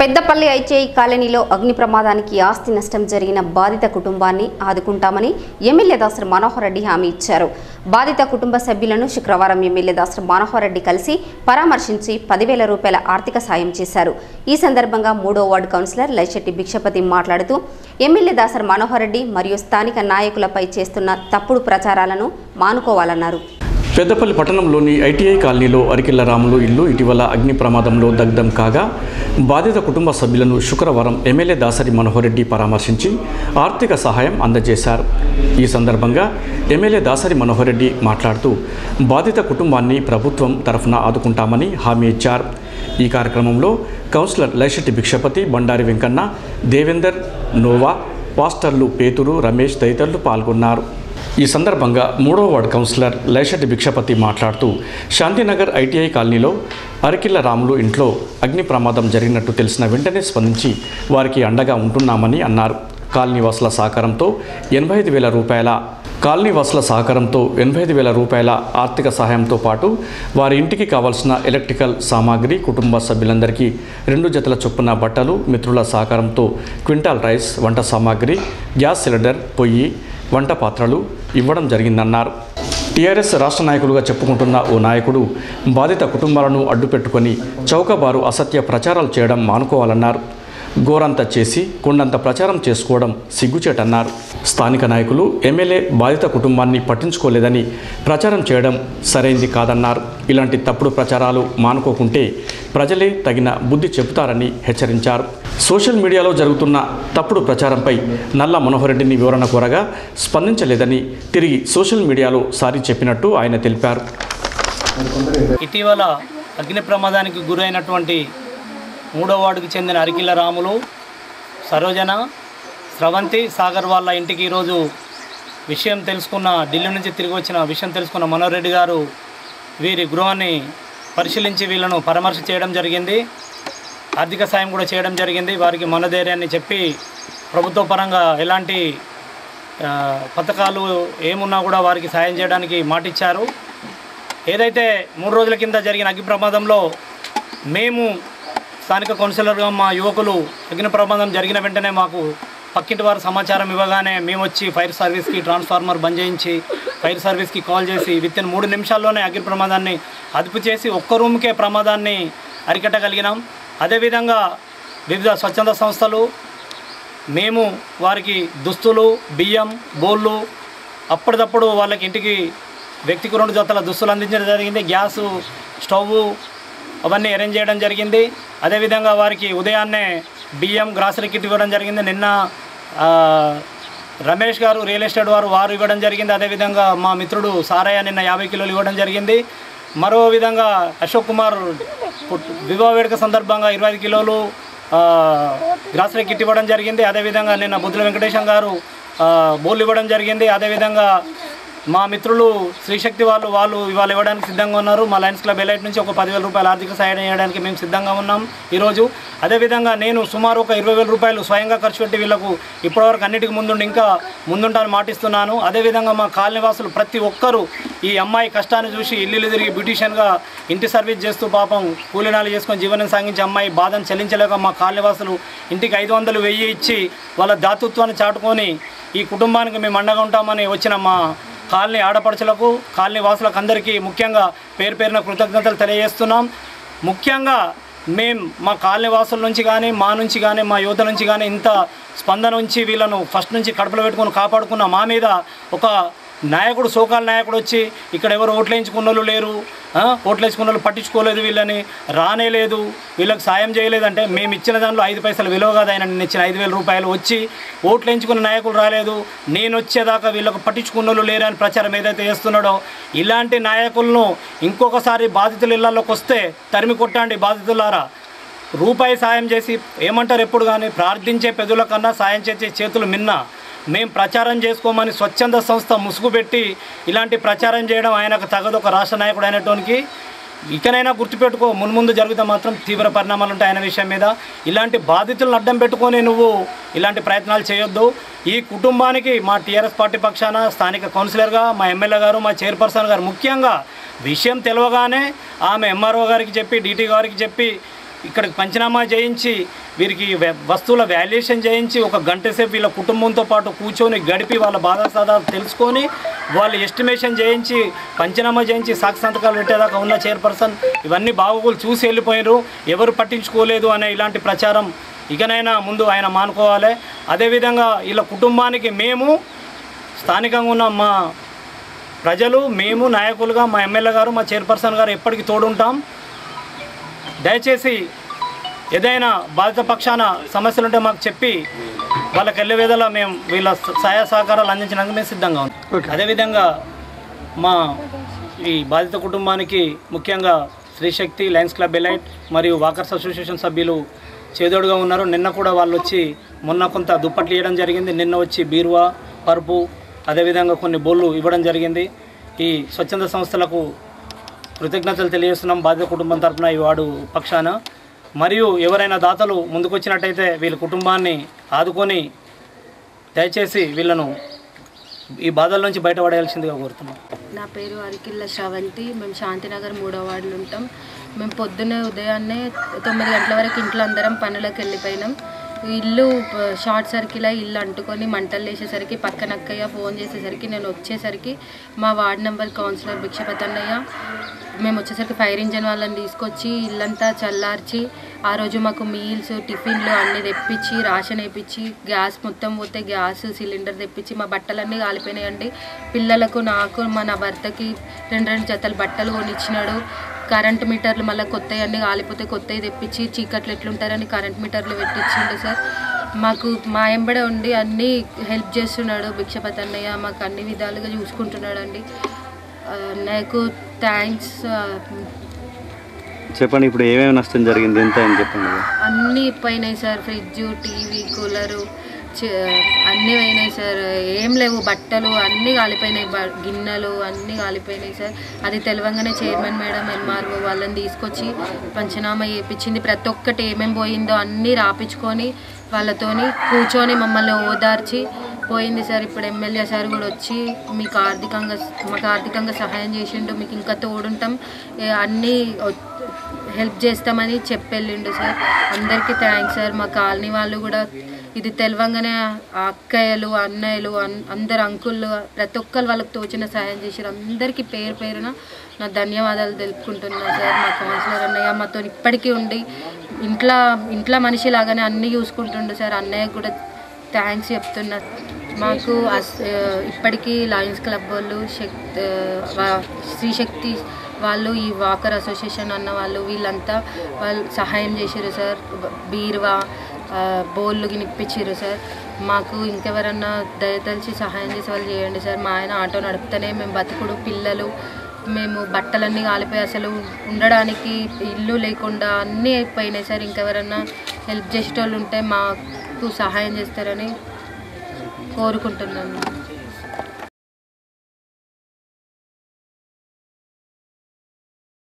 పెద్దపల్లి ఐచేయి కాలనీలో అగ్ని ప్రమాదానికి ఆస్తి నష్టం జరిగిన బాధిత కుటుంబాన్ని ఆదుకుంటామని ఎమ్మెల్యే దాసరి మనోహర్ రెడ్డి హామీ ఇచ్చారు బాధిత కుటుంబ సభ్యులను శుక్రవారం ఎమ్మెల్యే దాసరి మనోహర్ రెడ్డి కలిసి పరామర్శించి పదివేల రూపాయల ఆర్థిక సాయం చేశారు ఈ సందర్భంగా మూడో వార్డు కౌన్సిలర్ లైశెట్టి భిక్షపతి మాట్లాడుతూ ఎమ్మెల్యే దాసరి మనోహర్ రెడ్డి మరియు స్థానిక నాయకులపై చేస్తున్న తప్పుడు ప్రచారాలను మానుకోవాలన్నారు పెద్దపల్లి పట్టణంలోని ఐటీఐ కాలనీలో అరికిల్ల రాములు ఇల్లు ఇటీవల అగ్ని ప్రమాదంలో దగ్ధం కాగా బాధిత కుటుంబ సభ్యులను శుక్రవారం ఎమ్మెల్యే దాసరి మనోహర్ రెడ్డి పరామర్శించి ఆర్థిక సహాయం అందజేశారు ఈ సందర్భంగా ఎమ్మెల్యే దాసరి మనోహర్ రెడ్డి మాట్లాడుతూ బాధిత కుటుంబాన్ని ప్రభుత్వం తరఫున ఆదుకుంటామని హామీ ఇచ్చారు ఈ కార్యక్రమంలో కౌన్సిలర్ లైశెట్టి భిక్షపతి బండారి వెంకన్న దేవేందర్ నోవా పాస్టర్లు పేతురు రమేష్ తదితరులు పాల్గొన్నారు ఈ సందర్భంగా మూడో వార్డు కౌన్సిలర్ లైషటి భిక్షపతి మాట్లాడుతూ శాంతినగర్ ఐటీఐ కాలనీలో అరకిల్ల రాములు ఇంట్లో అగ్ని ప్రమాదం జరిగినట్టు తెలిసిన వెంటనే స్పందించి వారికి అండగా ఉంటున్నామని అన్నారు కాలనీవాసుల సహకారంతో ఎనభై ఐదు వేల రూపాయల కాలనీవాసుల సహకారంతో ఎనభై ఐదు వేల రూపాయల ఆర్థిక సహాయంతో పాటు వారి ఇంటికి కావాల్సిన ఎలక్ట్రికల్ సామాగ్రి కుటుంబ సభ్యులందరికీ రెండు జతల చొప్పున బట్టలు మిత్రుల సహకారంతో క్వింటాల్ రైస్ వంట సామాగ్రి గ్యాస్ సిలిండర్ పొయ్యి వంట పాత్రలు ఇవ్వడం జరిగిందన్నారు టీఆర్ఎస్ రాష్ట్ర నాయకులుగా చెప్పుకుంటున్న ఓ నాయకుడు బాధిత కుటుంబాలను అడ్డుపెట్టుకొని చౌకబారు అసత్య ప్రచారాలు చేయడం మానుకోవాలన్నారు గోరంత చేసి కొండంత ప్రచారం చేసుకోవడం సిగ్గుచేటన్నారు స్థానిక నాయకులు ఎమ్మెల్యే బాధిత కుటుంబాన్ని పట్టించుకోలేదని ప్రచారం చేయడం సరైంది కాదన్నారు ఇలాంటి తప్పుడు ప్రచారాలు మానుకోకుంటే ప్రజలే తగిన బుద్ధి చెబుతారని హెచ్చరించారు సోషల్ మీడియాలో జరుగుతున్న తప్పుడు ప్రచారంపై నల్ల మనోహర్ రెడ్డిని వివరణ కోరగా స్పందించలేదని తిరిగి సోషల్ మీడియాలో సారీ చెప్పినట్టు ఆయన తెలిపారు ఇటీవల అగ్ని ప్రమాదానికి గురైనటువంటి మూడో వార్డుకు చెందిన అరికిల్ల రాములు సరోజన స్రవంతి సాగర్ వాళ్ళ ఇంటికి ఈరోజు విషయం తెలుసుకున్న ఢిల్లీ నుంచి తిరిగి వచ్చిన విషయం తెలుసుకున్న మనోహర్ రెడ్డి గారు వీరి గృహాన్ని పరిశీలించి వీళ్ళను పరామర్శ చేయడం జరిగింది ఆర్థిక సాయం కూడా చేయడం జరిగింది వారికి మనోధైర్యాన్ని చెప్పి ప్రభుత్వ పరంగా ఎలాంటి ఆ, పథకాలు ఏమున్నా కూడా వారికి సాయం చేయడానికి మాటిచ్చారు ఏదైతే మూడు రోజుల కింద జరిగిన అగ్ని ప్రమాదంలో మేము స్థానిక కౌన్సిలర్గా మా యువకులు అగ్ని ప్రమాదం జరిగిన వెంటనే మాకు పక్కింటి వారు సమాచారం ఇవ్వగానే మేము వచ్చి ఫైర్ సర్వీస్కి ట్రాన్స్ఫార్మర్ బంద్ చేయించి ఫైర్ సర్వీస్కి కాల్ చేసి విత్ ఇన్ మూడు నిమిషాల్లోనే అగ్ని ప్రమాదాన్ని అదుపు చేసి ఒక్క రూమ్కే ప్రమాదాన్ని అరికట్టగలిగినాం అదేవిధంగా వివిధ స్వచ్ఛంద సంస్థలు మేము వారికి దుస్తులు బియ్యం బోళ్ళు అప్పటిదప్పుడు వాళ్ళకి ఇంటికి వ్యక్తికి రెండు జతల దుస్తులు అందించడం జరిగింది గ్యాసు స్టవ్ అవన్నీ అరేంజ్ చేయడం జరిగింది అదేవిధంగా వారికి ఉదయాన్నే బియ్యం గ్రాసరీ కిట్ ఇవ్వడం జరిగింది నిన్న ఆ, రమేష్ గారు రియల్ ఎస్టేట్ వారు వారు ఇవ్వడం జరిగింది అదేవిధంగా మా మిత్రుడు సారయ్య నిన్న యాభై కిలోలు ఇవ్వడం జరిగింది మరో విధంగా అశోక్ కుమార్ పుట్- వివాహ వేడుక సందర్భంగా ఇరవై ఐదు కిలోలు ఆ, గ్రాసరీ కిట్ ఇవ్వడం జరిగింది అదేవిధంగా నిన్న బుద్ధుల వెంకటేశం గారు ఆ, బోళ్ళు ఇవ్వడం జరిగింది అదేవిధంగా మా మిత్రులు శ్రీశక్తి వాళ్ళు వాళ్ళు ఇవాళ ఇవ్వడానికి సిద్ధంగా ఉన్నారు మా లయన్స్ క్లబ్ ఎలైట్ నుంచి ఒక పదివేల రూపాయల ఆర్థిక సహాయం చేయడానికి మేము సిద్ధంగా ఉన్నాం ఈరోజు అదేవిధంగా నేను సుమారు ఒక ఇరవై వేల రూపాయలు స్వయంగా ఖర్చు పెట్టి వీళ్ళకు ఇప్పటివరకు అన్నిటికీ ముందుండి ఇంకా ముందుంటాను మాటిస్తున్నాను అదేవిధంగా మా కాలనీవాసులు ప్రతి ఒక్కరూ ఈ అమ్మాయి కష్టాన్ని చూసి ఇల్లు తిరిగి బ్యూటీషియన్గా ఇంటి సర్వీస్ చేస్తూ పాపం కూలీనాలు చేసుకొని జీవనం సాగించే అమ్మాయి బాధను చెల్లించలేక మా కాలనీవాసులు ఇంటికి ఐదు వందలు వెయ్యి ఇచ్చి వాళ్ళ దాతృత్వాన్ని చాటుకొని ఈ కుటుంబానికి మేము అండగా ఉంటామని వచ్చిన మా కాలనీ ఆడపడుచులకు కాలనీ వాసులకు అందరికీ ముఖ్యంగా పేరు పేరున కృతజ్ఞతలు తెలియజేస్తున్నాం ముఖ్యంగా మేం మా కాలనీ వాసుల నుంచి కానీ మా నుంచి కానీ మా యువత నుంచి కానీ ఇంత స్పందన నుంచి వీళ్ళను ఫస్ట్ నుంచి కడుపులో పెట్టుకొని కాపాడుకున్న మా మీద ఒక నాయకుడు సోకాల నాయకుడు వచ్చి ఇక్కడ ఎవరు ఓట్లు వేయించుకున్న వాళ్ళు లేరు ఆ, ఓట్లు వేసుకున్న వాళ్ళు పట్టించుకోలేదు వీళ్ళని రానే లేదు వీళ్ళకి సాయం చేయలేదంటే మేము ఇచ్చిన దాంట్లో ఐదు పైసలు విలువ కాదు ఆయన నిన్న ఇచ్చిన ఐదు వేల రూపాయలు వచ్చి ఓట్లు వేయించుకున్న నాయకులు రాలేదు నేను వచ్చేదాకా వీళ్ళకు పట్టించుకున్న వాళ్ళు లేరు అని ప్రచారం ఏదైతే చేస్తున్నాడో ఇలాంటి నాయకులను ఇంకొకసారి బాధితుల ఇళ్లలోకి వస్తే తరిమి కొట్టండి బాధితులారా రూపాయి సాయం చేసి ఏమంటారు ఎప్పుడు కానీ ప్రార్థించే పెదుల కన్నా సాయం చేసే చేతులు మిన్న మేము ప్రచారం చేసుకోమని స్వచ్ఛంద సంస్థ ముసుగు పెట్టి ఇలాంటి ప్రచారం చేయడం ఆయనకు తగదు ఒక రాష్ట్ర నాయకుడు అయినటువంటి ఇకనైనా గుర్తుపెట్టుకో మున్ముందు జరిగితే మాత్రం తీవ్ర పరిణామాలు ఉంటాయి ఆయన విషయం మీద ఇలాంటి బాధితులను అడ్డం పెట్టుకొని నువ్వు ఇలాంటి ప్రయత్నాలు చేయొద్దు ఈ కుటుంబానికి మా టీఆర్ఎస్ పార్టీ పక్షాన స్థానిక కౌన్సిలర్గా మా ఎమ్మెల్యే గారు మా చైర్పర్సన్ గారు ముఖ్యంగా విషయం తెలవగానే ఆమె ఎంఆర్ఓ గారికి చెప్పి డీటీ గారికి చెప్పి ఇక్కడికి పంచనామా చేయించి వీరికి వె- వస్తువుల వాల్యుయేషన్ చేయించి ఒక గంట సేపు వీళ్ళ కుటుంబంతో పాటు కూర్చొని గడిపి వాళ్ళ బాధ సాధాలు తెలుసుకొని వాళ్ళు ఎస్టిమేషన్ చేయించి పంచనామా చేయించి సాక్షి సంతకాలు పెట్టేదాకా ఉన్న చైర్పర్సన్ ఇవన్నీ బాగోగులు చూసి వెళ్ళిపోయినారు ఎవరు పట్టించుకోలేదు అనే ఇలాంటి ప్రచారం ఇకనైనా ముందు ఆయన మానుకోవాలి అదేవిధంగా వీళ్ళ కుటుంబానికి మేము స్థానికంగా ఉన్న మా ప్రజలు మేము నాయకులుగా మా ఎమ్మెల్యే గారు మా చైర్పర్సన్ గారు ఎప్పటికీ తోడుంటాం దయచేసి ఏదైనా బాధిత పక్షాన సమస్యలు ఉంటే మాకు చెప్పి వాళ్ళకి వెళ్ళే విధంగా మేము వీళ్ళ సహాయ సహకారాలు అందించడానికి మేము సిద్ధంగా ఉన్నాం అదేవిధంగా మా ఈ బాధిత కుటుంబానికి ముఖ్యంగా శ్రీశక్తి లయన్స్ క్లబ్ ఎలైట్ మరియు వాకర్స్ అసోసియేషన్ సభ్యులు చేదోడుగా ఉన్నారు నిన్న కూడా వాళ్ళు వచ్చి మొన్న కొంత దుప్పట్లు ఇవ్వడం జరిగింది నిన్న వచ్చి బీరువా పరుపు అదేవిధంగా కొన్ని బోళ్ళు ఇవ్వడం జరిగింది ఈ స్వచ్ఛంద సంస్థలకు కృతజ్ఞతలు తెలియజేస్తున్నాం బాధిత కుటుంబం తరపున ఈ వాడు పక్షాన మరియు ఎవరైనా దాతలు ముందుకొచ్చినట్టయితే వీళ్ళ కుటుంబాన్ని ఆదుకొని దయచేసి వీళ్ళను ఈ బాధల నుంచి బయటపడేయాల్సిందిగా కోరుతున్నాం నా పేరు అరికిల్ల శ్రవంతి మేము శాంతినగర్ మూడో వార్డులో ఉంటాం మేము పొద్దున్నే ఉదయాన్నే తొమ్మిది గంటల వరకు ఇంట్లో అందరం పనులకు వెళ్ళిపోయినాం ఇల్లు ప- షార్ట్ సర్కిల్ అయి ఇల్లు అంటుకొని మంటలు వేసేసరికి పక్కన అక్కయ్య ఫోన్ చేసేసరికి నేను వచ్చేసరికి మా వార్డ్ నెంబర్ కౌన్సిలర్ భిక్షపతి అన్నయ్య మేము వచ్చేసరికి ఫైర్ ఇంజన్ వాళ్ళని తీసుకొచ్చి ఇల్లంతా చల్లార్చి ఆ రోజు మాకు మీల్స్ టిఫిన్లు అన్నీ తెప్పించి రాషన్ వేయించి గ్యాస్ మొత్తం పోతే గ్యాస్ సిలిండర్ తెప్పించి మా బట్టలన్నీ కాలిపోయినాయండి పిల్లలకు నాకు మా నా భర్తకి రెండు రెండు జతలు బట్టలు కొనిచ్చినాడు కరెంట్ మీటర్లు మళ్ళీ కొత్తవి అన్నీ కాలిపోతే కొత్తవి తెప్పించి చీకట్లు ఎట్లుంటారని కరెంట్ మీటర్లు పెట్టించిండు సార్ మాకు మా ఎంబడే ఉండి అన్నీ హెల్ప్ చేస్తున్నాడు భిక్షపతి అన్నయ్య మాకు అన్ని విధాలుగా చూసుకుంటున్నాడు అండి నాకు థ్యాంక్స్ చెప్పండి ఇప్పుడు ఏమేమి నష్టం జరిగింది ఎంత అని చెప్పండి అన్నీ పోయినాయి సార్ ఫ్రిడ్జ్ టీవీ కూలరు చ- అన్నీ పోయినాయి సార్ ఏం లేవు బట్టలు అన్నీ కాలిపోయినాయి బ- గిన్నెలు అన్నీ కాలిపోయినాయి సార్ అది తెలవంగానే చైర్మన్ మేడం ఎంఆర్ఓ వాళ్ళని తీసుకొచ్చి పంచనామా చేయించింది ప్రతి ఒక్కటి ఏమేమి పోయిందో అన్నీ రాపించుకొని వాళ్ళతోని కూర్చొని మమ్మల్ని ఓదార్చి పోయింది సార్ ఇప్పుడు ఎమ్మెల్యే సార్ కూడా వచ్చి మీకు ఆర్థికంగా మాకు ఆర్థికంగా సహాయం చేసిండు మీకు ఇంకా తోడుంటాం ఏ అన్నీ వ- హెల్ప్ చేస్తామని చెప్పెళ్ళిండు సార్ అందరికీ థ్యాంక్స్ సార్ మా కాలనీ వాళ్ళు కూడా ఇది తెలవంగానే ఆ అక్కయ్యలు అన్నయ్యలు అన్- అందరు అంకుళ్ళు ప్రతి ఒక్కరు వాళ్ళకి తోచిన సహాయం చేశారు అందరికీ పేరు పేరున నా ధన్యవాదాలు తెలుపుకుంటున్నాను సార్ మా కౌన్సిలర్ అన్నయ్య మాతో ఇప్పటికీ ఉండి ఇంట్లో ఇంట్లో మనిషి లాగానే అన్నీ చూసుకుంటుండు సార్ అన్నయ్య కూడా థ్యాంక్స్ చెప్తున్నా మాకు అస్- ఆ, ఇప్పటికీ లయన్స్ క్లబ్ వాళ్ళు శక్తి శ్రీశక్తి వాళ్ళు ఈ వాకర్ అసోసియేషన్ అన్న వాళ్ళు వీళ్ళంతా వాళ్ళు సహాయం చేసారు సార్ బీరువా ఆ, బోళ్ళు గినిప్పించారు సార్ మాకు ఇంకెవరన్నా దయతలిచి సహాయం చేసే వాళ్ళు చేయండి సార్ మా ఆయన ఆటో నడుపుతానే మేము బతుకుడు పిల్లలు మేము బట్టలన్నీ కాలిపోయి అసలు ఉండడానికి ఇల్లు లేకుండా అన్నీ అయిపోయినాయి సార్ ఇంకెవరన్నా హెల్ప్ చేసేటోళ్ళు ఉంటే మాకు సహాయం చేస్తారని కోరుకుంటున్నాను